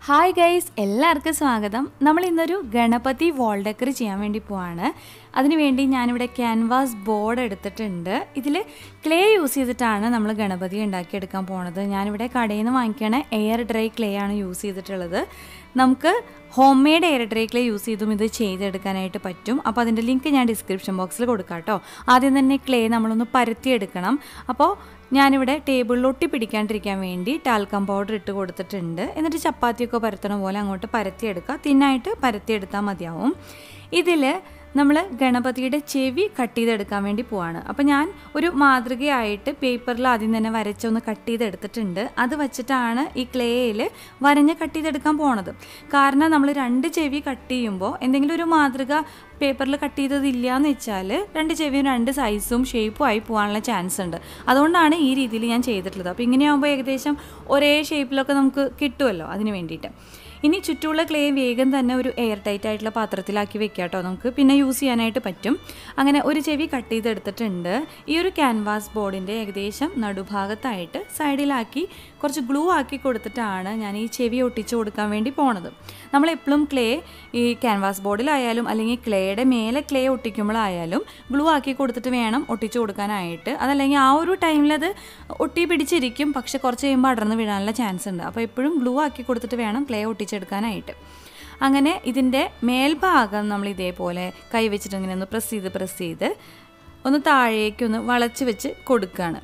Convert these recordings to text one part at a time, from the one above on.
hi guys എല്ലാവർക്കും സ്വാഗതം നമ്മൾ ഇന്നൊരു ഗണപതി വാൾ ഡെക്കർ ചെയ്യാൻ വേണ്ടി പോവാണ് അതിനുവേണ്ടി ഞാനിവിടെ ക്യാൻവാസ് ബോർഡ് എടുത്തിട്ടുണ്ട് ഇതിൽ ക്ലേ യൂസ് ചെയ്തിട്ടാണ് നമ്മൾ ഗണപതി ഉണ്ടാക്കിയെടുക്കാൻ പോണത് ഞാനിവിടെ കടയിൽ നിന്ന് വാങ്ങിക്കണ എയർ ഡ്രൈ ക്ലേ ആണ് യൂസ് ചെയ്തിട്ടുള്ളത് നമുക്ക് homemade air dry clay use ചെയ്തും ഇത് ചെയ്തെടുക്കാനായിട്ട് പറ്റും അപ്പോൾ അതിൻ്റെ ലിങ്ക് ഞാൻ ഡിസ്ക്രിപ്ഷൻ ബോക്സിൽ കൊടുക്കാം കേട്ടോ ആദ്യം തന്നെ ക്ലേ നമ്മളൊന്ന് പരത്തിയെടുക്കണം അപ്പോൾ ഞാനിവിടെ ടേബിളിൽ ഒട്ടി പിടിക്കാണ്ടിരിക്കാൻ വേണ്ടി ടാൽക്കം പൗഡർ ഇട്ട് കൊടുത്തിട്ടുണ്ട് എന്നിട്ട് ചപ്പാത്തിയൊക്കെ പരത്തണ പോലെ അങ്ങോട്ട് പരത്തിയെടുക്കുക തിന്നായിട്ട് പരത്തിയെടുത്താൽ മതിയാവും ഇതിൽ നമ്മൾ ഗണപതിയുടെ ചെവി കട്ട് ചെയ്തെടുക്കാൻ വേണ്ടി പോവാണ് അപ്പോൾ ഞാൻ ഒരു മാതൃകയായിട്ട് പേപ്പറിൽ ആദ്യം തന്നെ വരച്ചൊന്ന് കട്ട് ചെയ്തെടുത്തിട്ടുണ്ട് അത് വെച്ചിട്ടാണ് ഈ ക്ലേയിൽ വരഞ്ഞ് കട്ട് ചെയ്തെടുക്കാൻ പോണത് കാരണം നമ്മൾ രണ്ട് ചെവി കട്ട് ചെയ്യുമ്പോൾ എന്തെങ്കിലും ഒരു മാതൃക പേപ്പറിൽ കട്ട് ചെയ്തതില്ല എന്ന് വെച്ചാൽ രണ്ട് ചെവിയും രണ്ട് സൈസും ഷേപ്പും ആയി പോകാനുള്ള ചാൻസ് ഉണ്ട് അതുകൊണ്ടാണ് ഈ രീതിയിൽ ഞാൻ ചെയ്തിട്ടുള്ളത് അപ്പോൾ ഇങ്ങനെയാകുമ്പോൾ ഏകദേശം ഒരേ ഷേപ്പിലൊക്കെ നമുക്ക് കിട്ടുമല്ലോ അതിന് വേണ്ടിയിട്ട് ഇനി ചുറ്റുമുള്ള ക്ലേ വേഗം തന്നെ ഒരു എയർ ടൈറ്റ് ആയിട്ടുള്ള പാത്രത്തിലാക്കി വെക്കാം കേട്ടോ നമുക്ക് പിന്നെ യൂസ് ചെയ്യാനായിട്ട് പറ്റും അങ്ങനെ ഒരു ചെവി കട്ട് ചെയ്തെടുത്തിട്ടുണ്ട് ഈ ഒരു ക്യാൻവാസ് ബോർഡിൻ്റെ ഏകദേശം നടുഭാഗത്തായിട്ട് സൈഡിലാക്കി കുറച്ച് ഗ്ലൂ ആക്കി കൊടുത്തിട്ടാണ് ഞാൻ ഈ ചെവി ഒട്ടിച്ചു കൊടുക്കാൻ വേണ്ടി പോണത് നമ്മളെപ്പോഴും ക്ലേ ഈ ക്യാൻവാസ് ബോർഡിലായാലും അല്ലെങ്കിൽ ക്ലേയുടെ മേലെ ക്ലേ ഒട്ടിക്കുമ്പോഴായാലും ഗ്ലൂ ആക്കി കൊടുത്തിട്ട് വേണം ഒട്ടിച്ചു കൊടുക്കാനായിട്ട് അതല്ലെങ്കിൽ ആ ഒരു ടൈമിൽ അത് ഒട്ടി പിടിച്ചിരിക്കും പക്ഷെ കുറച്ച് കഴിയുമ്പോൾ അടർന്ന് വീഴാനുള്ള ചാൻസ് ഉണ്ട് അപ്പോൾ എപ്പോഴും ഗ്ലൂ ആക്കി കൊടുത്തിട്ട് വേണം ക്ലേ ഒട്ടിച്ചെടുക്കാനായിട്ട് അങ്ങനെ ഇതിൻ്റെ മേൽഭാഗം നമ്മൾ ഇതേപോലെ കൈ വെച്ചിട്ട് ഇങ്ങനെ ഒന്ന് പ്രസ് ചെയ്ത് പ്രസ് ചെയ്ത് ഒന്ന് താഴേക്കൊന്ന് വളച്ച് വെച്ച് കൊടുക്കുകയാണ്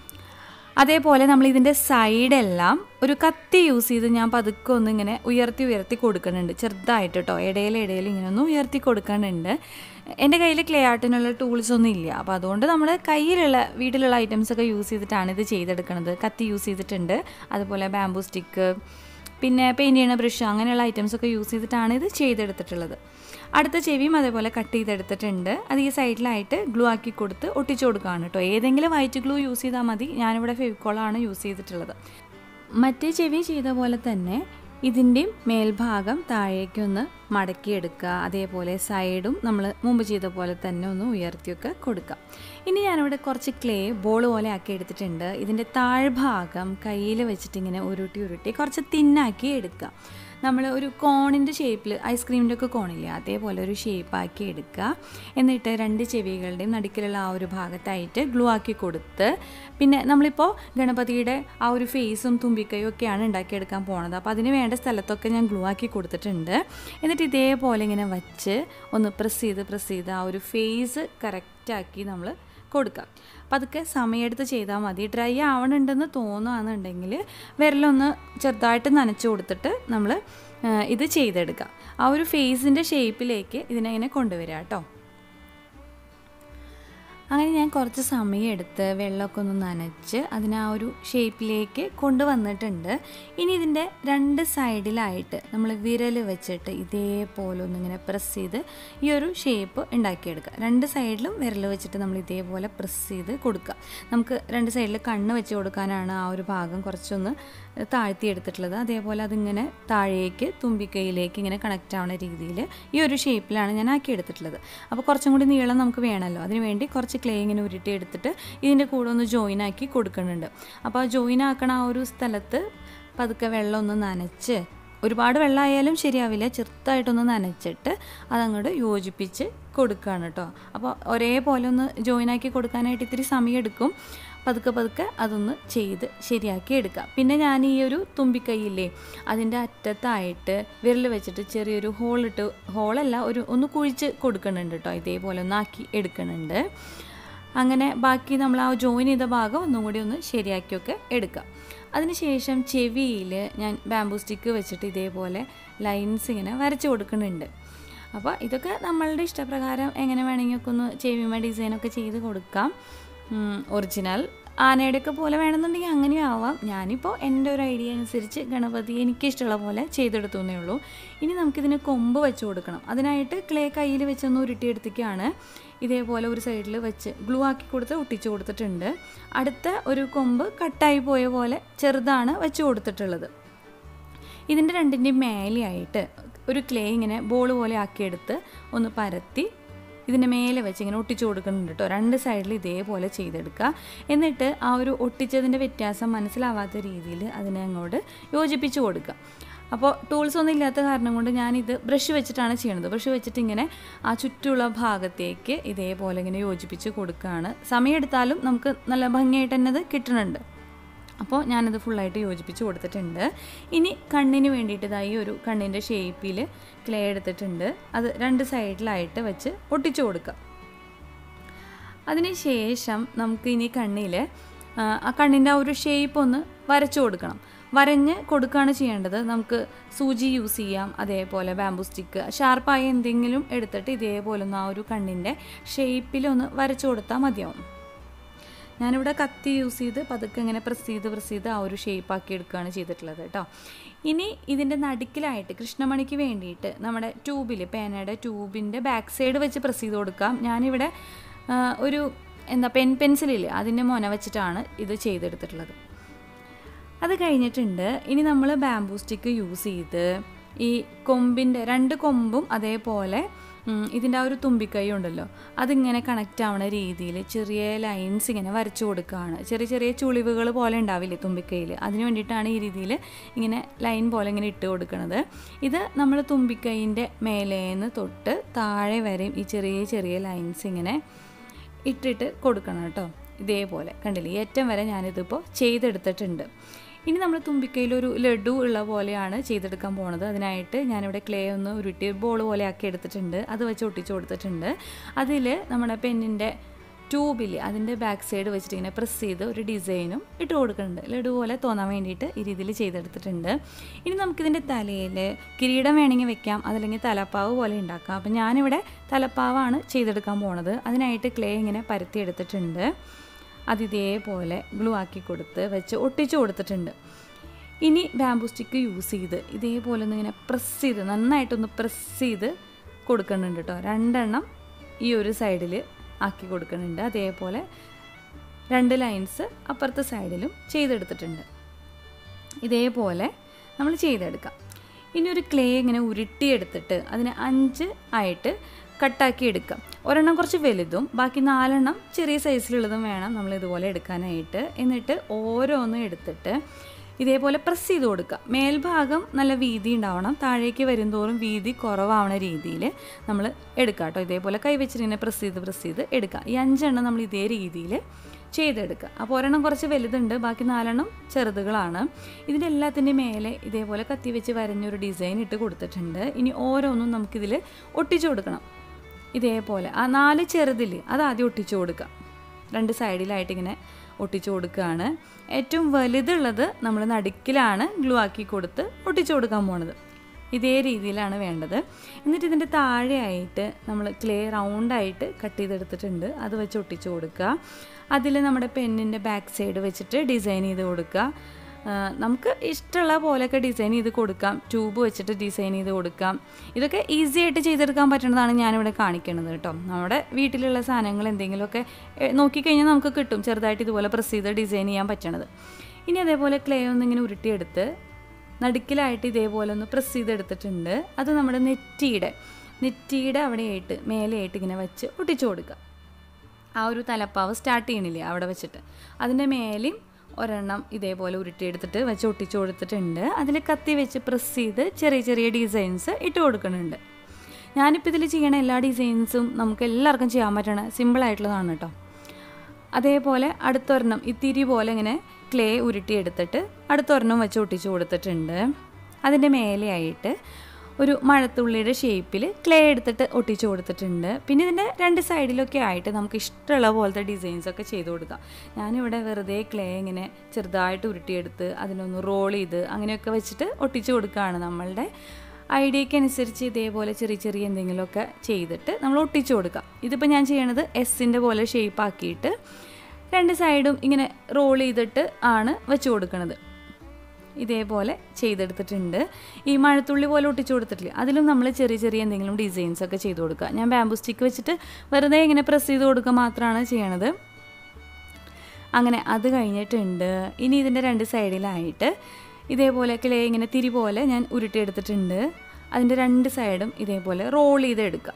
അതേപോലെ നമ്മൾ ഇതിൻ്റെ സൈഡെല്ലാം ഒരു കത്തി യൂസ് ചെയ്ത് ഞാൻ പതുക്കെ ഒന്ന് ഇങ്ങനെ ഉയർത്തി ഉയർത്തി കൊടുക്കുന്നുണ്ട് ചെറുതായിട്ട് കേട്ടോ ഇടയിൽ ഇടയിൽ ഇങ്ങനെ ഒന്ന് ഉയർത്തി കൊടുക്കുന്നുണ്ട് എൻ്റെ കയ്യിൽ ക്ലേ ആർട്ടിനുള്ള ടൂൾസ് ഒന്നും ഇല്ല അപ്പോൾ അതുകൊണ്ട് നമ്മൾ കയ്യിലുള്ള വീട്ടിലുള്ള ഐറ്റംസ് ഒക്കെ യൂസ് ചെയ്തിട്ടാണ് ഇത് ചെയ്തെടുക്കുന്നത് കത്തി യൂസ് ചെയ്തിട്ടുണ്ട് അതുപോലെ ബാംബൂ സ്റ്റിക്ക് പിന്നെ പെയിൻറ് ചെയ്യണ ബ്രഷ് അങ്ങനെയുള്ള ഐറ്റംസ് ഒക്കെ യൂസ് ചെയ്തിട്ടാണ് ഇത് ചെയ്തെടുത്തിട്ടുള്ളത് അടുത്ത ചെവിയും അതേപോലെ കട്ട് ചെയ്തെടുത്തിട്ടുണ്ട് അത് ഈ സൈഡിലായിട്ട് ഗ്ലൂ ആക്കി കൊടുത്ത് ഒട്ടിച്ചു കൊടുക്കുകയാണ് കേട്ടോ ഏതെങ്കിലും വൈറ്റ് ഗ്ലൂ യൂസ് ചെയ്താൽ മതി ഞാനിവിടെ ഫെവിക്കോളാണ് യൂസ് ചെയ്തിട്ടുള്ളത് മറ്റേ ചെവി ചെയ്ത പോലെ തന്നെ ഇതിൻ്റെയും മേൽഭാഗം താഴേക്കൊന്ന് മടക്കിയെടുക്കുക അതേപോലെ സൈഡും നമ്മൾ മുമ്പ് ചെയ്ത പോലെ തന്നെ ഒന്ന് ഉയർത്തിയൊക്കെ കൊടുക്കുക ഇനി ഞാനിവിടെ കുറച്ച് ക്ലേ ബോൾ പോലെ ആക്കി എടുത്തിട്ടുണ്ട് ഇതിൻ്റെ താഴ്ഭാഗം കയ്യിൽ വെച്ചിട്ട് ഇങ്ങനെ ഉരുട്ടി ഉരുട്ടി കുറച്ച് തിന്നാക്കി എടുക്കുക നമ്മൾ ഒരു കോണിൻ്റെ ഷേപ്പിൽ ഐസ്ക്രീമിൻ്റെ ഒക്കെ കോണില്ലേ അതേപോലെ ഒരു ഷേപ്പാക്കി എടുക്കുക എന്നിട്ട് രണ്ട് ചെവികളുടെയും നടുക്കിലുള്ള ആ ഒരു ഭാഗത്തായിട്ട് ഗ്ലൂ ആക്കി കൊടുത്ത് പിന്നെ നമ്മളിപ്പോൾ ഗണപതിയുടെ ആ ഒരു ഫേസും തുമ്പിക്കൈയും ഒക്കെയാണ് ഉണ്ടാക്കിയെടുക്കാൻ പോണത് അപ്പോൾ അതിന് വേണ്ട സ്ഥലത്തൊക്കെ ഞാൻ ഗ്ലൂ ആക്കി കൊടുത്തിട്ടുണ്ട് എന്നിട്ട് ഇതേപോലെ ഇങ്ങനെ വച്ച് ഒന്ന് പ്രസ് ചെയ്ത് പ്രസ് ചെയ്ത് ആ ഒരു ഫേസ് കറക്റ്റാക്കി നമ്മൾ കൊടുക്കാം പതുക്കെ സമയമെടുത്ത് ചെയ്താൽ മതി ഡ്രൈ ആവണുണ്ടെന്ന് തോന്നുകയാണെന്നുണ്ടെങ്കിൽ വിരലൊന്ന് ചെറുതായിട്ട് നനച്ച് കൊടുത്തിട്ട് നമ്മൾ ഇത് ചെയ്തെടുക്കുക ആ ഒരു ഫേസിൻ്റെ ഷേപ്പിലേക്ക് ഇതിനെ കൊണ്ടുവരിക കേട്ടോ അങ്ങനെ ഞാൻ കുറച്ച് സമയം എടുത്ത് വെള്ളമൊക്കെ ഒന്ന് നനച്ച് അതിനെ ആ ഒരു ഷേപ്പിലേക്ക് കൊണ്ടുവന്നിട്ടുണ്ട് ഇനി ഇതിൻ്റെ രണ്ട് സൈഡിലായിട്ട് നമ്മൾ വിരൽ വെച്ചിട്ട് ഇതേപോലെ ഒന്നിങ്ങനെ പ്രസ് ചെയ്ത് ഈ ഒരു ഷേപ്പ് ഉണ്ടാക്കിയെടുക്കുക രണ്ട് സൈഡിലും വിരൽ വെച്ചിട്ട് നമ്മൾ ഇതേപോലെ പ്രസ് ചെയ്ത് കൊടുക്കുക നമുക്ക് രണ്ട് സൈഡിൽ കണ്ണ് വെച്ച് കൊടുക്കാനാണ് ആ ഒരു ഭാഗം കുറച്ചൊന്ന് താഴ്ത്തി എടുത്തിട്ടുള്ളത് അതേപോലെ അതിങ്ങനെ താഴേക്ക് തുമ്പിക്കൈയിലേക്ക് ഇങ്ങനെ കണക്റ്റ് ആവുന്ന രീതിയിൽ ഈ ഒരു ഷേപ്പിലാണ് ഞാൻ ആക്കി എടുത്തിട്ടുള്ളത് അപ്പോൾ കുറച്ചും കൂടി നീളം നമുക്ക് വേണമല്ലോ അതിന് വേണ്ടി കുറച്ച് ക്ലേ ഇങ്ങനെ ഉരുട്ടി എടുത്തിട്ട് ഇതിൻ്റെ കൂടെ ഒന്ന് ജോയിൻ ആക്കി കൊടുക്കുന്നുണ്ട് അപ്പോൾ ആ ജോയിൻ ആക്കണ ആ ഒരു സ്ഥലത്ത് പതുക്കെ വെള്ളം ഒന്ന് നനച്ച് ഒരുപാട് വെള്ളമായാലും ശരിയാവില്ല ചെറുതായിട്ടൊന്ന് നനച്ചിട്ട് അതങ്ങോട്ട് യോജിപ്പിച്ച് കൊടുക്കുകയാണ് കേട്ടോ അപ്പോൾ ഒരേപോലെ ഒന്ന് ജോയിൻ ആക്കി കൊടുക്കാനായിട്ട് ഇത്തിരി സമയം എടുക്കും പതുക്കെ പതുക്കെ അതൊന്ന് ചെയ്ത് ശരിയാക്കി എടുക്കാം പിന്നെ ഞാൻ ഈ ഒരു തുമ്പിക്കൈയില്ലേ അതിൻ്റെ അറ്റത്തായിട്ട് വിരൽ വെച്ചിട്ട് ചെറിയൊരു ഹോളിട്ട് ഹോളല്ല ഒരു ഒന്ന് കുഴിച്ച് കൊടുക്കുന്നുണ്ട് കേട്ടോ ഇതേപോലെ ഒന്നാക്കി എടുക്കുന്നുണ്ട് അങ്ങനെ ബാക്കി നമ്മൾ ആ ജോയിൻ ചെയ്ത ഭാഗം ഒന്നും കൂടി ഒന്ന് ശരിയാക്കിയൊക്കെ എടുക്കാം അതിനുശേഷം ചെവിയിൽ ഞാൻ ബാംബൂ സ്റ്റിക്ക് വെച്ചിട്ട് ഇതേപോലെ ലൈൻസ് ഇങ്ങനെ വരച്ച് കൊടുക്കുന്നുണ്ട് അപ്പോൾ ഇതൊക്കെ നമ്മളുടെ ഇഷ്ടപ്രകാരം എങ്ങനെ വേണമെങ്കിൽ ഒക്കെ ഒന്ന് ചെവിമ ഡിസൈനൊക്കെ ചെയ്ത് കൊടുക്കാം ഒറിജിനൽ ആനയുടെയൊക്കെ പോലെ വേണമെന്നുണ്ടെങ്കിൽ അങ്ങനെയും ആവാം ഞാനിപ്പോൾ എൻ്റെ ഒരു ഐഡിയ അനുസരിച്ച് ഗണപതി എനിക്കിഷ്ടമുള്ള പോലെ ചെയ്തെടുത്തു എന്നേ ഉള്ളൂ ഇനി നമുക്കിതിന് കൊമ്പ് വെച്ച് കൊടുക്കണം അതിനായിട്ട് ക്ലേ കയ്യിൽ വെച്ചൊന്ന് ഉരുട്ടിയെടുത്തേക്കാണ് ഇതേപോലെ ഒരു സൈഡിൽ വെച്ച് ഗ്ലൂ ആക്കി കൊടുത്ത് ഒട്ടിച്ചു കൊടുത്തിട്ടുണ്ട് അടുത്ത ഒരു കൊമ്പ് കട്ടായി പോയ പോലെ ചെറുതാണ് വെച്ച് കൊടുത്തിട്ടുള്ളത് ഇതിൻ്റെ രണ്ടിൻ്റെയും മേലെയായിട്ട് ഒരു ക്ലേ ഇങ്ങനെ ബോൾ പോലെ ആക്കിയെടുത്ത് ഒന്ന് പരത്തി ഇതിൻ്റെ മേലെ വെച്ച് ഇങ്ങനെ ഒട്ടിച്ചു കൊടുക്കുന്നുണ്ട് കേട്ടോ രണ്ട് സൈഡിൽ ഇതേപോലെ ചെയ്തെടുക്കുക എന്നിട്ട് ആ ഒരു ഒട്ടിച്ചതിൻ്റെ വ്യത്യാസം മനസ്സിലാവാത്ത രീതിയിൽ അതിനെ അങ്ങോട്ട് യോജിപ്പിച്ച് കൊടുക്കുക അപ്പോൾ ടൂൾസ് ഒന്നും ഇല്ലാത്ത കാരണം കൊണ്ട് ഞാനിത് ബ്രഷ് വെച്ചിട്ടാണ് ചെയ്യണത് ബ്രഷ് വെച്ചിട്ട് ഇങ്ങനെ ആ ചുറ്റുമുള്ള ഭാഗത്തേക്ക് ഇതേപോലെ ഇങ്ങനെ യോജിപ്പിച്ച് കൊടുക്കുകയാണ് സമയമെടുത്താലും നമുക്ക് നല്ല ഭംഗിയായിട്ട് തന്നെ അത് കിട്ടുന്നുണ്ട് അപ്പോൾ ഞാനത് ഫുള്ളായിട്ട് യോജിപ്പിച്ച് കൊടുത്തിട്ടുണ്ട് ഇനി കണ്ണിന് വേണ്ടിയിട്ട് ഇതായി ഒരു കണ്ണിൻ്റെ ഷേപ്പിൽ ക്ലേ എടുത്തിട്ടുണ്ട് അത് രണ്ട് സൈഡിലായിട്ട് വെച്ച് ഒട്ടിച്ചു കൊടുക്കുക അതിനുശേഷം നമുക്ക് ഇനി കണ്ണിൽ ആ കണ്ണിൻ്റെ ആ ഒരു ഷേപ്പ് ഒന്ന് വരച്ചു കൊടുക്കണം വരഞ്ഞ് കൊടുക്കുകയാണ് ചെയ്യേണ്ടത് നമുക്ക് സൂചി യൂസ് ചെയ്യാം അതേപോലെ ബാമ്പു സ്റ്റിക്ക് ഷാർപ്പായ എന്തെങ്കിലും എടുത്തിട്ട് ഇതേപോലെ ഒന്ന് ആ ഒരു കണ്ണിൻ്റെ ഷേപ്പിലൊന്ന് വരച്ചു കൊടുത്താൽ മതിയാവും ഞാനിവിടെ കത്തി യൂസ് ചെയ്ത് പതുക്കെ ഇങ്ങനെ പ്രസ് ചെയ്ത് പ്രസ് ചെയ്ത് ആ ഒരു ഷേപ്പ് ആക്കി എടുക്കുകയാണ് ചെയ്തിട്ടുള്ളത് കേട്ടോ ഇനി ഇതിൻ്റെ നടുക്കിലായിട്ട് കൃഷ്ണമണിക്ക് വേണ്ടിയിട്ട് നമ്മുടെ ട്യൂബിൽ പേനയുടെ ട്യൂബിൻ്റെ ബാക്ക് സൈഡ് വെച്ച് പ്രസ് ചെയ്ത് കൊടുക്കാം ഞാനിവിടെ ഒരു എന്താ പെൻ പെൻസിലില്ലേ അതിൻ്റെ മൊന വെച്ചിട്ടാണ് ഇത് ചെയ്തെടുത്തിട്ടുള്ളത് അത് കഴിഞ്ഞിട്ടുണ്ട് ഇനി നമ്മൾ ബാംബൂ സ്റ്റിക്ക് യൂസ് ചെയ്ത് ഈ കൊമ്പിൻ്റെ രണ്ട് കൊമ്പും അതേപോലെ ഇതിൻ്റെ ആ ഒരു തുമ്പിക്കൈ ഉണ്ടല്ലോ അതിങ്ങനെ കണക്റ്റ് ആവുന്ന രീതിയിൽ ചെറിയ ലൈൻസ് ഇങ്ങനെ വരച്ചു കൊടുക്കുകയാണ് ചെറിയ ചെറിയ ചുളിവുകൾ പോലെ ഉണ്ടാവില്ലേ തുമ്പിക്കൈയിൽ അതിന് വേണ്ടിയിട്ടാണ് ഈ രീതിയിൽ ഇങ്ങനെ ലൈൻ പോലെ ഇങ്ങനെ ഇട്ട് കൊടുക്കുന്നത് ഇത് നമ്മൾ തുമ്പിക്കൈൻ്റെ മേലേന്ന് തൊട്ട് താഴെ വരെയും ഈ ചെറിയ ചെറിയ ലൈൻസ് ഇങ്ങനെ ഇട്ടിട്ട് കൊടുക്കണം കേട്ടോ ഇതേപോലെ കണ്ടില്ലേ ഏറ്റവും വരെ ഞാനിതിപ്പോൾ ചെയ്തെടുത്തിട്ടുണ്ട് ഇനി നമ്മൾ തുമ്പിക്കൈയിൽ ഒരു ലഡു ഉള്ള പോലെയാണ് ചെയ്തെടുക്കാൻ പോണത് അതിനായിട്ട് ഞാനിവിടെ ക്ലേ ഒന്ന് ഉരുട്ടി ബോൾ പോലെ ആക്കി എടുത്തിട്ടുണ്ട് അത് വെച്ച് ഒട്ടിച്ച് കൊടുത്തിട്ടുണ്ട് അതിൽ നമ്മുടെ പെന്നിൻ്റെ ട്യൂബിൽ അതിൻ്റെ ബാക്ക് സൈഡ് വെച്ചിട്ട് ഇങ്ങനെ പ്രസ് ചെയ്ത് ഒരു ഡിസൈനും ഇട്ട് കൊടുക്കുന്നുണ്ട് ലഡു പോലെ തോന്നാൻ വേണ്ടിയിട്ട് ഈ രീതിയിൽ ചെയ്തെടുത്തിട്ടുണ്ട് ഇനി നമുക്കിതിൻ്റെ തലയിൽ കിരീടം വേണമെങ്കിൽ വെക്കാം അതല്ലെങ്കിൽ തലപ്പാവ് പോലെ ഉണ്ടാക്കാം അപ്പം ഞാനിവിടെ തലപ്പാവാണ് ചെയ്തെടുക്കാൻ പോണത് അതിനായിട്ട് ക്ലേ ഇങ്ങനെ പരത്തി എടുത്തിട്ടുണ്ട് അതിതേപോലെ ഗ്ലൂ ആക്കി കൊടുത്ത് വെച്ച് ഒട്ടിച്ചു കൊടുത്തിട്ടുണ്ട് ഇനി ബാംബു സ്റ്റിക്ക് യൂസ് ചെയ്ത് ഇതേപോലെ ഒന്ന് ഇങ്ങനെ പ്രസ് ചെയ്ത് നന്നായിട്ടൊന്ന് പ്രസ് ചെയ്ത് കൊടുക്കുന്നുണ്ട് കേട്ടോ രണ്ടെണ്ണം ഈ ഒരു സൈഡിൽ ആക്കി കൊടുക്കുന്നുണ്ട് അതേപോലെ രണ്ട് ലൈൻസ് അപ്പുറത്തെ സൈഡിലും ചെയ്തെടുത്തിട്ടുണ്ട് ഇതേപോലെ നമ്മൾ ചെയ്തെടുക്കാം ഇനി ഒരു ക്ലേ ഇങ്ങനെ ഉരുട്ടിയെടുത്തിട്ട് അതിനെ അഞ്ച് ആയിട്ട് കട്ടാക്കി എടുക്കാം ഒരെണ്ണം കുറച്ച് വലുതും ബാക്കി നാലെണ്ണം ചെറിയ സൈസിലുള്ളതും വേണം നമ്മൾ ഇതുപോലെ എടുക്കാനായിട്ട് എന്നിട്ട് ഓരോന്നും എടുത്തിട്ട് ഇതേപോലെ പ്രസ് ചെയ്ത് കൊടുക്കുക മേൽഭാഗം നല്ല വീതി ഉണ്ടാവണം താഴേക്ക് വരുംതോറും വീതി കുറവാവണ രീതിയിൽ നമ്മൾ എടുക്കുക കേട്ടോ ഇതേപോലെ കൈവച്ചിട്ട് ഇങ്ങനെ പ്രസ് ചെയ്ത് പ്രസ് ചെയ്ത് എടുക്കുക ഈ അഞ്ചെണ്ണം നമ്മൾ ഇതേ രീതിയിൽ ചെയ്തെടുക്കുക അപ്പോൾ ഒരെണ്ണം കുറച്ച് വലുതുണ്ട് ബാക്കി നാലെണ്ണം ചെറുതുകളാണ് ഇതിൻ്റെ എല്ലാത്തിൻ്റെ മേലെ ഇതേപോലെ കത്തി വെച്ച് വരഞ്ഞൊരു ഡിസൈൻ ഇട്ട് കൊടുത്തിട്ടുണ്ട് ഇനി ഓരോന്നും നമുക്കിതിൽ ഒട്ടിച്ചു കൊടുക്കണം ഇതേപോലെ ആ നാല് ചെറുതിൽ അത് ആദ്യം ഒട്ടിച്ചു കൊടുക്കുക രണ്ട് സൈഡിലായിട്ട് ഇങ്ങനെ ഒട്ടിച്ചു കൊടുക്കുകയാണ് ഏറ്റവും വലുതുള്ളത് നമ്മൾ നടുക്കിലാണ് ഗ്ലൂ ആക്കി കൊടുത്ത് ഒട്ടിച്ചു കൊടുക്കാൻ പോണത് ഇതേ രീതിയിലാണ് വേണ്ടത് എന്നിട്ട് ഇതിൻ്റെ താഴെയായിട്ട് നമ്മൾ ക്ലേ റൗണ്ടായിട്ട് കട്ട് ചെയ്തെടുത്തിട്ടുണ്ട് അത് വെച്ച് ഒട്ടിച്ചു കൊടുക്കുക അതിൽ നമ്മുടെ പെന്നിൻ്റെ ബാക്ക് സൈഡ് വെച്ചിട്ട് ഡിസൈൻ ചെയ്ത് കൊടുക്കുക നമുക്ക് ഇഷ്ടമുള്ള പോലെയൊക്കെ ഡിസൈൻ ചെയ്ത് കൊടുക്കാം ട്യൂബ് വെച്ചിട്ട് ഡിസൈൻ ചെയ്ത് കൊടുക്കാം ഇതൊക്കെ ഈസി ആയിട്ട് ചെയ്തെടുക്കാൻ പറ്റുന്നതാണ് ഞാനിവിടെ കാണിക്കുന്നത് കേട്ടോ നമ്മുടെ വീട്ടിലുള്ള സാധനങ്ങൾ എന്തെങ്കിലുമൊക്കെ നോക്കിക്കഴിഞ്ഞാൽ നമുക്ക് കിട്ടും ചെറുതായിട്ട് ഇതുപോലെ പ്രസ് ചെയ്ത് ഡിസൈൻ ചെയ്യാൻ പറ്റണത് ഇനി അതേപോലെ ക്ലേ ഒന്നിങ്ങനെ ഉരുട്ടിയെടുത്ത് നടുക്കിലായിട്ട് ഇതേപോലെ ഒന്ന് പ്രസ് ചെയ്തെടുത്തിട്ടുണ്ട് അത് നമ്മുടെ നെറ്റിയുടെ നെറ്റിയുടെ അവിടെയായിട്ട് മേലെയായിട്ട് ഇങ്ങനെ വെച്ച് ഒട്ടിച്ചു കൊടുക്കുക ആ ഒരു തലപ്പാവ് സ്റ്റാർട്ട് ചെയ്യണില്ലേ അവിടെ വെച്ചിട്ട് അതിൻ്റെ മേലെയും ഒരെണ്ണം ഇതേപോലെ ഉരുട്ടിയെടുത്തിട്ട് വെച്ച് ഒട്ടിച്ചു കൊടുത്തിട്ടുണ്ട് അതിൽ കത്തി വെച്ച് പ്രസ് ചെയ്ത് ചെറിയ ചെറിയ ഡിസൈൻസ് ഇട്ട് കൊടുക്കുന്നുണ്ട് ഞാനിപ്പോൾ ഇതിൽ ചെയ്യണ എല്ലാ ഡിസൈൻസും നമുക്ക് എല്ലാവർക്കും ചെയ്യാൻ പറ്റണ സിമ്പിളായിട്ടുള്ളതാണ് കേട്ടോ അതേപോലെ അടുത്തൊരെണ്ണം ഇത്തിരി പോലെ ഇങ്ങനെ ക്ലേ ഉരുട്ടിയെടുത്തിട്ട് അടുത്തൊരെണ്ണം വെച്ച് ഒട്ടിച്ചു കൊടുത്തിട്ടുണ്ട് അതിൻ്റെ മേലെയായിട്ട് ഒരു മഴത്തുള്ളിയുടെ ഷേപ്പിൽ ക്ലേ എടുത്തിട്ട് ഒട്ടിച്ചു കൊടുത്തിട്ടുണ്ട് പിന്നെ ഇതിൻ്റെ രണ്ട് സൈഡിലൊക്കെ ആയിട്ട് നമുക്ക് ഇഷ്ടമുള്ള പോലത്തെ ഡിസൈൻസ് ഒക്കെ ചെയ്ത് കൊടുക്കാം ഞാനിവിടെ വെറുതെ ക്ലേ ഇങ്ങനെ ചെറുതായിട്ട് ഉരുട്ടിയെടുത്ത് അതിനൊന്ന് റോൾ ചെയ്ത് അങ്ങനെയൊക്കെ വെച്ചിട്ട് ഒട്ടിച്ചു കൊടുക്കുകയാണ് നമ്മളുടെ ഐഡിയയ്ക്ക് അനുസരിച്ച് ഇതേപോലെ ചെറിയ ചെറിയ എന്തെങ്കിലുമൊക്കെ ചെയ്തിട്ട് നമ്മൾ ഒട്ടിച്ചു കൊടുക്കാം ഇതിപ്പോൾ ഞാൻ ചെയ്യണത് എസ്സിൻ്റെ പോലെ ഷേപ്പ് ആക്കിയിട്ട് രണ്ട് സൈഡും ഇങ്ങനെ റോൾ ചെയ്തിട്ട് ആണ് വെച്ച് കൊടുക്കുന്നത് ഇതേപോലെ ചെയ്തെടുത്തിട്ടുണ്ട് ഈ മഴത്തുള്ളി പോലെ ഒട്ടിച്ചു കൊടുത്തിട്ടില്ലേ അതിലും നമ്മൾ ചെറിയ ചെറിയ എന്തെങ്കിലും ഡിസൈൻസ് ഒക്കെ ചെയ്ത് കൊടുക്കുക ഞാൻ ബാമ്പു സ്റ്റിക്ക് വെച്ചിട്ട് വെറുതെ ഇങ്ങനെ പ്രസ് ചെയ്ത് കൊടുക്കുക മാത്രമാണ് ചെയ്യണത് അങ്ങനെ അത് കഴിഞ്ഞിട്ടുണ്ട് ഇനി ഇതിൻ്റെ രണ്ട് സൈഡിലായിട്ട് ഇതേപോലെ ക്ലേ ഇങ്ങനെ തിരി പോലെ ഞാൻ ഉരുട്ടിയെടുത്തിട്ടുണ്ട് അതിൻ്റെ രണ്ട് സൈഡും ഇതേപോലെ റോൾ ചെയ്തെടുക്കുക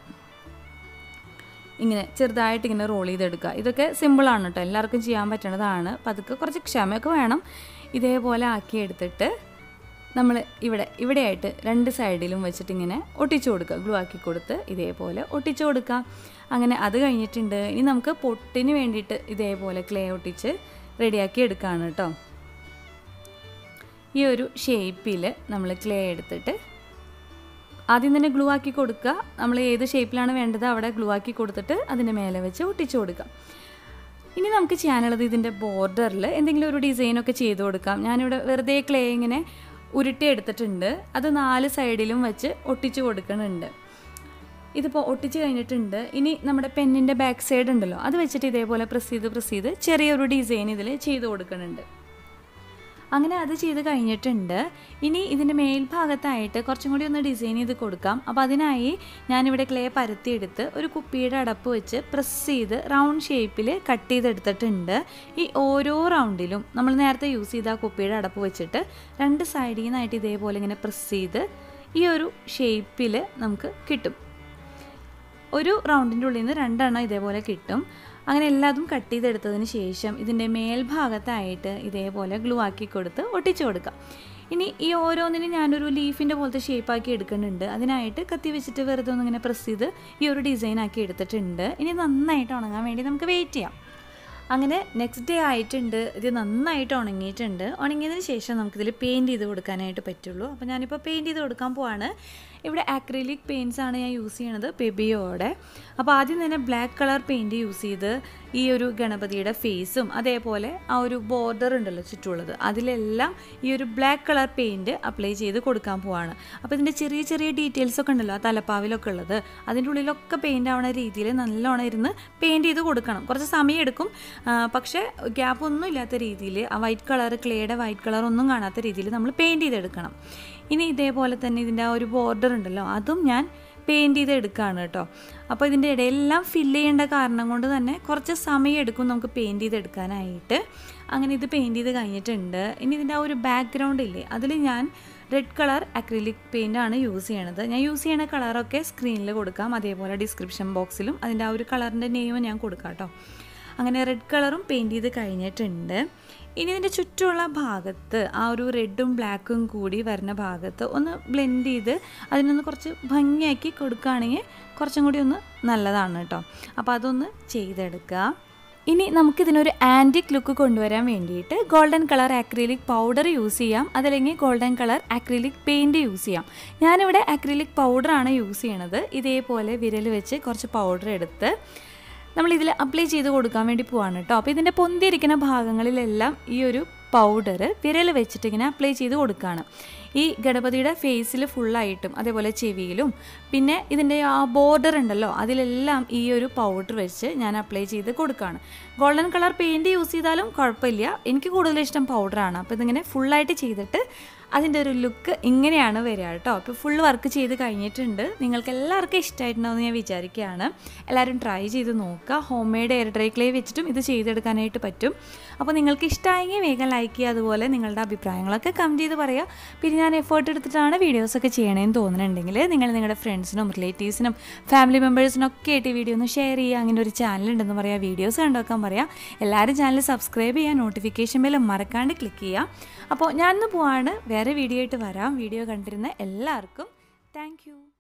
ഇങ്ങനെ ചെറുതായിട്ട് ഇങ്ങനെ റോൾ ചെയ്തെടുക്കുക ഇതൊക്കെ സിമ്പിളാണ് കേട്ടോ എല്ലാവർക്കും ചെയ്യാൻ പറ്റുന്നതാണ് പതുക്കെ കുറച്ച് ക്ഷമയൊക്കെ വേണം ഇതേപോലെ ആക്കി എടുത്തിട്ട് നമ്മൾ ഇവിടെ ഇവിടെയായിട്ട് രണ്ട് സൈഡിലും വെച്ചിട്ട് ഇങ്ങനെ ഒട്ടിച്ചു കൊടുക്കുക ഗ്ലൂ ആക്കി കൊടുത്ത് ഇതേപോലെ ഒട്ടിച്ചു കൊടുക്കാം അങ്ങനെ അത് കഴിഞ്ഞിട്ടുണ്ട് ഇനി നമുക്ക് പൊട്ടിന് വേണ്ടിയിട്ട് ഇതേപോലെ ക്ലേ ഒട്ടിച്ച് റെഡിയാക്കി എടുക്കുകയാണ് കേട്ടോ ഈ ഒരു ഷേപ്പിൽ നമ്മൾ ക്ലേ എടുത്തിട്ട് ആദ്യം തന്നെ ഗ്ലൂ ആക്കി കൊടുക്കുക നമ്മൾ ഏത് ഷേപ്പിലാണ് വേണ്ടത് അവിടെ ഗ്ലൂ ആക്കി കൊടുത്തിട്ട് അതിൻ്റെ മേലെ വെച്ച് ഒട്ടിച്ചു കൊടുക്കുക ഇനി നമുക്ക് ചെയ്യാനുള്ളത് ഇതിൻ്റെ ബോർഡറിൽ എന്തെങ്കിലും ഒരു ഡിസൈനൊക്കെ ചെയ്ത് കൊടുക്കാം ഞാനിവിടെ വെറുതെ ക്ലേ ഇങ്ങനെ ഉരുട്ടി എടുത്തിട്ടുണ്ട് അത് നാല് സൈഡിലും വെച്ച് ഒട്ടിച്ചു കൊടുക്കുന്നുണ്ട് ഇതിപ്പോൾ ഒട്ടിച്ച് കഴിഞ്ഞിട്ടുണ്ട് ഇനി നമ്മുടെ പെന്നിൻ്റെ ബാക്ക് സൈഡ് ഉണ്ടല്ലോ അത് വെച്ചിട്ട് ഇതേപോലെ പ്രസ് ചെയ്ത് പ്രസ് ചെയ്ത് ചെറിയൊരു ഡിസൈൻ ഇതിൽ ചെയ്ത് കൊടുക്കുന്നുണ്ട് അങ്ങനെ അത് ചെയ്ത് കഴിഞ്ഞിട്ടുണ്ട് ഇനി ഇതിൻ്റെ മേൽഭാഗത്തായിട്ട് കുറച്ചും കൂടി ഒന്ന് ഡിസൈൻ ചെയ്ത് കൊടുക്കാം അപ്പോൾ അതിനായി ഞാനിവിടെ ക്ലേ പരത്തിയെടുത്ത് ഒരു കുപ്പിയുടെ അടപ്പ് വെച്ച് പ്രസ് ചെയ്ത് റൗണ്ട് ഷേപ്പിൽ കട്ട് ചെയ്തെടുത്തിട്ടുണ്ട് ഈ ഓരോ റൗണ്ടിലും നമ്മൾ നേരത്തെ യൂസ് ചെയ്ത ആ കുപ്പിയുടെ അടപ്പ് വെച്ചിട്ട് രണ്ട് സൈഡിൽ നിന്നായിട്ട് ഇതേപോലെ ഇങ്ങനെ പ്രസ് ചെയ്ത് ഈ ഒരു ഷേപ്പിൽ നമുക്ക് കിട്ടും ഒരു റൗണ്ടിൻ്റെ ഉള്ളിൽ നിന്ന് രണ്ടെണ്ണം ഇതേപോലെ കിട്ടും അങ്ങനെ എല്ലാതും കട്ട് ചെയ്തെടുത്തതിന് ശേഷം ഇതിൻ്റെ മേൽഭാഗത്തായിട്ട് ഇതേപോലെ ഗ്ലൂ ആക്കി കൊടുത്ത് ഒട്ടിച്ചു കൊടുക്കാം ഇനി ഈ ഓരോന്നിനും ഞാനൊരു ലീഫിൻ്റെ പോലത്തെ ഷേപ്പാക്കി എടുക്കുന്നുണ്ട് അതിനായിട്ട് കത്തി വെച്ചിട്ട് വെറുതെ ഒന്നിങ്ങനെ പ്രസ് ചെയ്ത് ഈ ഒരു ഡിസൈൻ ആക്കി എടുത്തിട്ടുണ്ട് ഇനി നന്നായിട്ട് ഉണങ്ങാൻ വേണ്ടി നമുക്ക് വെയിറ്റ് ചെയ്യാം അങ്ങനെ നെക്സ്റ്റ് ഡേ ആയിട്ടുണ്ട് ഇത് നന്നായിട്ട് ഉണങ്ങിയിട്ടുണ്ട് ഉണങ്ങിയതിന് ശേഷം നമുക്കിതിൽ പെയിൻറ്റ് ചെയ്ത് കൊടുക്കാനായിട്ട് പറ്റുള്ളൂ അപ്പോൾ ഞാനിപ്പോൾ പെയിൻറ്റ് ചെയ്ത് കൊടുക്കാൻ പോവാണ് ഇവിടെ ആക്രിലിക് പെയിൻറ്റ്സ് ആണ് ഞാൻ യൂസ് ചെയ്യണത് പെബിയോടെ അപ്പോൾ ആദ്യം തന്നെ ബ്ലാക്ക് കളർ പെയിൻറ്റ് യൂസ് ചെയ്ത് ഈ ഒരു ഗണപതിയുടെ ഫേസും അതേപോലെ ആ ഒരു ബോർഡർ ഉണ്ടല്ലോ ചുറ്റുമുള്ളത് അതിലെല്ലാം ഈ ഒരു ബ്ലാക്ക് കളർ പെയിൻറ്റ് അപ്ലൈ ചെയ്ത് കൊടുക്കാൻ പോവാണ് അപ്പോൾ ഇതിൻ്റെ ചെറിയ ചെറിയ ഡീറ്റെയിൽസ് ഒക്കെ ഉണ്ടല്ലോ ആ തലപ്പാവിലൊക്കെ ഉള്ളത് അതിൻ്റെ ഉള്ളിലൊക്കെ പെയിൻ്റ് ആവണ രീതിയിൽ നല്ലോണം ഇരുന്ന് പെയിൻറ്റ് ചെയ്ത് കൊടുക്കണം കുറച്ച് സമയം എടുക്കും പക്ഷേ ഗ്യാപ്പ് ഒന്നും ഇല്ലാത്ത രീതിയിൽ ആ വൈറ്റ് കളർ ക്ലേയുടെ വൈറ്റ് കളർ ഒന്നും കാണാത്ത രീതിയിൽ നമ്മൾ പെയിൻറ്റ് ചെയ്തെടുക്കണം ഇനി ഇതേപോലെ തന്നെ ഇതിൻ്റെ ആ ഒരു ബോർഡർ ഉണ്ടല്ലോ അതും ഞാൻ പെയിൻറ്റ് ചെയ്ത് എടുക്കുകയാണ് കേട്ടോ അപ്പോൾ ഇതിൻ്റെ ഇടയിലെല്ലാം ഫില്ല് ചെയ്യേണ്ട കാരണം കൊണ്ട് തന്നെ കുറച്ച് സമയം എടുക്കും നമുക്ക് പെയിൻറ്റ് ചെയ്തെടുക്കാനായിട്ട് അങ്ങനെ ഇത് പെയിൻറ്റ് ചെയ്ത് കഴിഞ്ഞിട്ടുണ്ട് ഇനി ഇതിൻ്റെ ആ ഒരു ബാക്ക്ഗ്രൗണ്ട് ഇല്ലേ അതിൽ ഞാൻ റെഡ് കളർ അക്രിലിക് പെയിൻ്റ് ആണ് യൂസ് ചെയ്യണത് ഞാൻ യൂസ് ചെയ്യണ കളറൊക്കെ സ്ക്രീനിൽ കൊടുക്കാം അതേപോലെ ഡിസ്ക്രിപ്ഷൻ ബോക്സിലും അതിൻ്റെ ആ ഒരു കളറിൻ്റെ നെയിം ഞാൻ കൊടുക്കാം കേട്ടോ അങ്ങനെ റെഡ് കളറും പെയിൻറ്റ് ചെയ്ത് കഴിഞ്ഞിട്ടുണ്ട് ഇനി ഇതിൻ്റെ ചുറ്റുമുള്ള ഭാഗത്ത് ആ ഒരു റെഡും ബ്ലാക്കും കൂടി വരുന്ന ഭാഗത്ത് ഒന്ന് ബ്ലെൻഡ് ചെയ്ത് അതിനൊന്ന് കുറച്ച് ഭംഗിയാക്കി കൊടുക്കുകയാണെങ്കിൽ കുറച്ചും കൂടി ഒന്ന് നല്ലതാണ് കേട്ടോ അപ്പോൾ അതൊന്ന് ചെയ്തെടുക്കുക ഇനി നമുക്കിതിനൊരു ആൻറ്റിക് ലുക്ക് കൊണ്ടുവരാൻ വേണ്ടിയിട്ട് golden colour acrylic powder use ചെയ്യാം അതല്ലെങ്കിൽ golden colour acrylic paint use ചെയ്യാം ഞാനിവിടെ ആക്രിലിക് പൗഡറാണ് യൂസ് ചെയ്യണത് ഇതേപോലെ വിരൽ വെച്ച് കുറച്ച് പൗഡർ എടുത്ത് നമ്മൾ ഇതിൽ അപ്ലൈ ചെയ്ത് കൊടുക്കാൻ വേണ്ടി പോവാണ് കേട്ടോ അപ്പോൾ ഇതിൻ്റെ പൊന്തിയിരിക്കുന്ന ഭാഗങ്ങളിലെല്ലാം ഈ ഒരു പൗഡർ വിരൽ വെച്ചിട്ട് ഇങ്ങനെ അപ്ലൈ ചെയ്ത് കൊടുക്കുകയാണ് ഈ ഗണപതിയുടെ ഫേസിൽ ഫുള്ളായിട്ടും അതേപോലെ ചെവിയിലും പിന്നെ ഇതിൻ്റെ ആ ബോർഡർ ഉണ്ടല്ലോ അതിലെല്ലാം ഈ ഒരു പൗഡർ വെച്ച് ഞാൻ അപ്ലൈ ചെയ്ത് കൊടുക്കുകയാണ് ഗോൾഡൻ കളർ പെയിൻറ് യൂസ് ചെയ്താലും കുഴപ്പമില്ല എനിക്ക് കൂടുതൽ ഇഷ്ടം പൗഡറാണ് അപ്പോൾ ഇതിങ്ങനെ ഫുള്ളായിട്ട് ചെയ്തിട്ട് അതിൻ്റെ ഒരു ലുക്ക് ഇങ്ങനെയാണ് വരിക കേട്ടോ അപ്പോൾ ഫുൾ വർക്ക് ചെയ്ത് കഴിഞ്ഞിട്ടുണ്ട് നിങ്ങൾക്ക് എല്ലാവർക്കും ഇഷ്ടമായിട്ടുണ്ടാവുമെന്ന് ഞാൻ വിചാരിക്കുകയാണ് എല്ലാവരും ട്രൈ ചെയ്ത് നോക്കുക homemade air dry clay വെച്ചിട്ടും ഇത് ചെയ്തെടുക്കാനായിട്ട് പറ്റും അപ്പോൾ നിങ്ങൾക്ക് ഇഷ്ടമായെങ്കിൽ വേഗം ലൈക്ക് ചെയ്യുക അതുപോലെ നിങ്ങളുടെ അഭിപ്രായങ്ങളൊക്കെ കമൻറ്റ് ചെയ്ത് പറയുക പിന്നെ ഞാൻ എഫേർട്ട് എടുത്തിട്ടാണ് വീഡിയോസൊക്കെ ചെയ്യണമെന്ന് തോന്നുന്നുണ്ടെങ്കിൽ നിങ്ങൾ നിങ്ങളുടെ ഫ്രണ്ട്സിനും റിലേറ്റീവ്സിനും ഫാമിലി മെമ്പേഴ്സിനും ഒക്കെ ആയിട്ട് ഈ വീഡിയോ ഒന്ന് ഷെയർ ചെയ്യുക അങ്ങനെ ഒരു ചാനൽ ഉണ്ടെന്ന് പറയാം വീഡിയോസ് കണ്ടുവെക്കാൻ പറയാം എല്ലാവരും ചാനൽ സബ്സ്ക്രൈബ് ചെയ്യുക നോട്ടിഫിക്കേഷൻ ബെല്ലും മറക്കാണ്ട് ക്ലിക്ക് ചെയ്യുക അപ്പോൾ ഞാനിന്ന് പോവാണ് വേറെ വീഡിയോ ആയിട്ട് വരാം വീഡിയോ കണ്ടിരുന്ന എല്ലാവർക്കും താങ്ക്